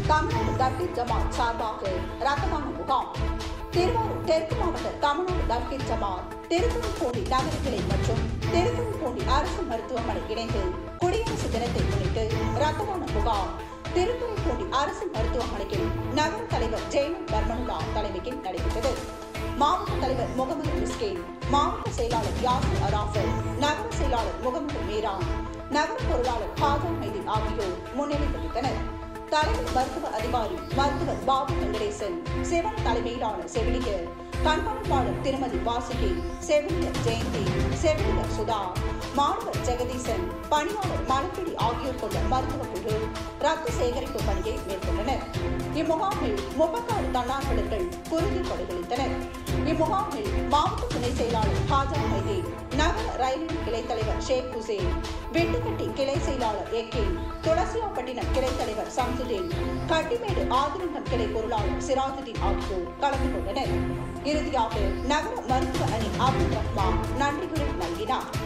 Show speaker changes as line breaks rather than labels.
தமிழ்நாடு தப்லீக் ஜமாத் சார்பாக ரத்ததான முகாம் திருவாரூர் தெற்கு மாவட்ட தமிழ்நாடு தப்லீக் ஜமாத் திருத்துறைப்பூண்டி நகரக்கிளை மற்றும் திருத்துறைப்பூண்டி அரசு மருத்துவமனை இணைந்து குடியரசு தினத்தை முன்னிட்டு ரத்ததான முகாம் திருத்துறைப்பூண்டி அரசு மருத்துவமனையில் நகர தலைவர் ஜெயலலிதா பர்மனுல்லா தலைமையில் நடைபெற்றது மாவட்ட தலைவர் முகமது மிஸ்கின் மாவட்ட செயலாளர் யாசிர் அராஃபர் நகர செயலாளர் முகமது மீரான் நகர பொருளாளர் ஹாஜா மைதீன் ஆகியோர் முன்னிலை வகித்தனர் தலைமை மருத்துவ அதிகாரி மருத்துவர் பாபு வெங்கடேசன் சிவன் தலைமையிலான செவிலியர் கண்காணிப்பாளர் திருமதி வாசுகி செவிலியர் ஜெயந்தி செவிலியர் சுதா மாணவர் ஜெகதீசன் பணியாளர் மலப்பிடி ஆகியோர் கொண்ட மருத்துவ குழு ரத்த சேகரிப்பு பணியை மேற்கொண்டனர் இம்முகாமில் முப்பத்தாறு தன்னார்வலர்கள் குருதி கொடைகளித்தனர் இம்முகாமில் மாவட்ட துணை செயலாளர் ஹாஜா மைதீன் நகர ரயிலின் கிளை தலைவர் ஷேக் ஹுசேன் வெட்டுக்கட்டி கிளை செயலாளர் ஏ கே துளசியாப்பட்டினம் கிளை தலைவர் சம்சுதீன் கட்டிமேடு ஆதிரங்கம் கிளை பொருளாளர் சிராஜுதீன் ஆகியோர் கலந்து கொண்டனர் இறுதியாக நகர மருத்துவ அணி அப்துல் ரஹ்மான் நன்றியுரை நல்கினார்